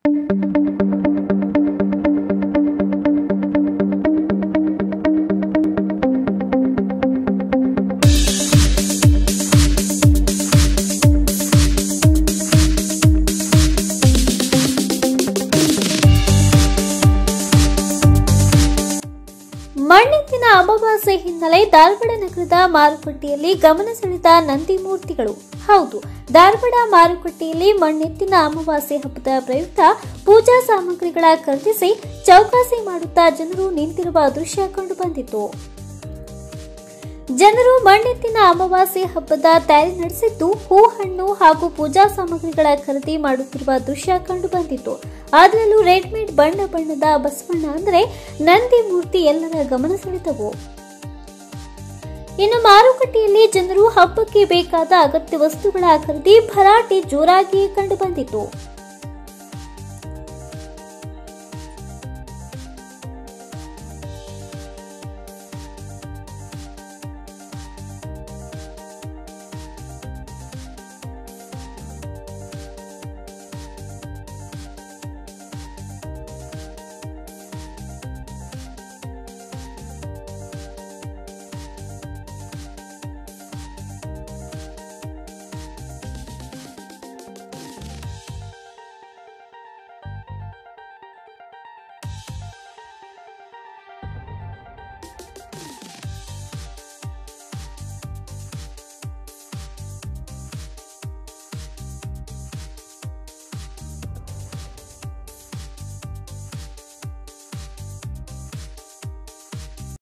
ಮಣ್ಣೆತ್ತಿನ ಅಮಾವಾಸ್ಯೆ ಹಿನ್ನೆಲೆ ಧಾರವಾಡ ನಗರದ ಮಾರುಕಟ್ಟೆಯಲ್ಲಿ ಗಮನ ಸೆಳೆದ ನಂದಿ ಮೂರ್ತಿಗಳು ಹೌದು ಧಾರವಾಡ ಮಾರುಕಟ್ಟೆಯಲ್ಲಿ ಮಣ್ಣೆತ್ತಿನ ಅಮಾವಾಸ್ಯೆ ಹಬ್ಬದ ಪ್ರಯುಕ್ತ ಪೂಜಾ ಸಾಮಗ್ರಿಗಳ ಖರೀದಿಸಿ ಚೌಕಾಸಿ ಮಾಡುತ್ತಾ ಜನರು ನಿಂತಿರುವ ದೃಶ್ಯ ಕಂಡುಬಂದಿತು ಜನರು ಮಣ್ಣೆತ್ತಿನ ಅಮಾವಾಸ್ಯೆ ಹಬ್ಬದ ತಯಾರಿ ನಡೆಸಿದ್ದು ಹೂ ಹಣ್ಣು ಹಾಗೂ ಪೂಜಾ ಸಾಮಗ್ರಿಗಳ ಖರೀದಿ ಮಾಡುತ್ತಿರುವ ದೃಶ್ಯ ಕಂಡುಬಂದಿತು ಅದರಲ್ಲೂ ರೆಡ್ಮೇಡ್ ಬಣ್ಣ ಬಣ್ಣದ ಬಸವಣ್ಣ ಅಂದರೆ ನಂದಿ ಮೂರ್ತಿ ಎಲ್ಲರ ಗಮನ ಸೆಳೆದವು ಇನ್ನು ಮಾರುಕಟ್ಟೆಯಲ್ಲಿ ಜನರು ಹಬ್ಬಕ್ಕೆ ಬೇಕಾದ ಅಗತ್ಯ ವಸ್ತುಗಳ ಖರೀದಿ ಭರಾಟೆ ಜೋರಾಗಿ ಕಂಡುಬಂದಿತು